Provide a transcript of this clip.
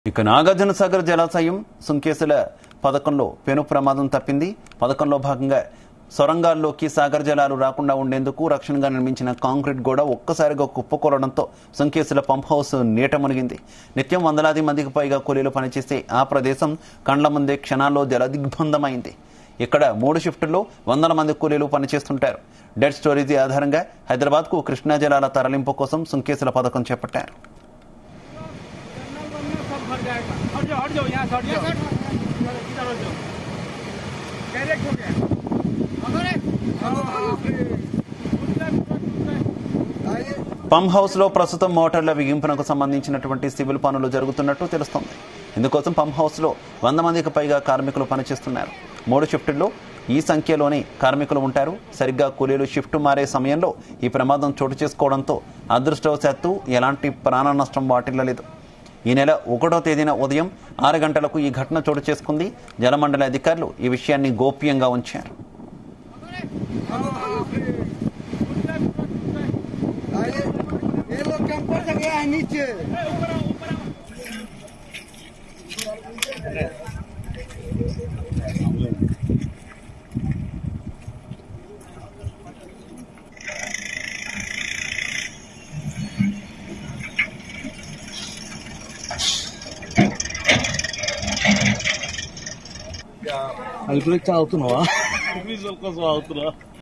ఇక నాగార్జున సాగర్ జలాశయం సుంకేసుల పథకంలో పెను ప్రమాదం తప్పింది పథకంలో భాగంగా సొరంగాల్లోకి సాగర్ జలాలు రాకుండా ఉండేందుకు రక్షణగా నిర్మించిన కాంక్రీట్ గోడ ఒక్కసారిగా కుప్పకూలడంతో సుంకేసుల పంప్ హౌస్ నీట మునిగింది నిత్యం వందలాది మందికి పైగా కూలీలు పనిచేసే ఆ ప్రదేశం కండ్ల ముందే క్షణాల్లో జలదిగ్బంధమైంది ఇక్కడ మూడు షిఫ్టుల్లో వందల మంది కూలీలు పనిచేస్తుంటారు డెడ్ స్టోరేజీ ఆధారంగా హైదరాబాద్కు కృష్ణా జలాల తరలింపు కోసం సుంకేసుల పథకం చేపట్టారు सब भर जाएगा हट जाओ हट जाओ यहाँ से हट जाओ इधर इधर हट जाओ डायरेक्ट हो गया పంప్ హౌస్ లో ప్రస్తుతం మోటార్ల బిగింపునకు సంబంధించినటువంటి సివిల్ పనులు జరుగుతున్నట్టు తెలుస్తోంది ఇందుకోసం పంప్ హౌస్ లో వంద మందికి పైగా కార్మికులు పనిచేస్తున్నారు మూడు షిఫ్టుల్లో ఈ సంఖ్యలోనే కార్మికులు ఉంటారు సరిగ్గా కూలీలు షిఫ్ట్ మారే సమయంలో ఈ ప్రమాదం చోటు చేసుకోవడంతో అదృష్టవశాత్తు ఎలాంటి ప్రాణ నష్టం వాటిల్లలేదు ఈ నెల ఒకటో తేదీన ఉదయం ఆరు గంటలకు ఈ ఘటన చోటు చేసుకుంది జలమండలి అధికారులు ఈ విషయాన్ని గోప్యంగా ఉంచారు ये लोग कैंपर से गया है नीचे అది కూడా అవుతున్నావా కోసం అవుతున్నా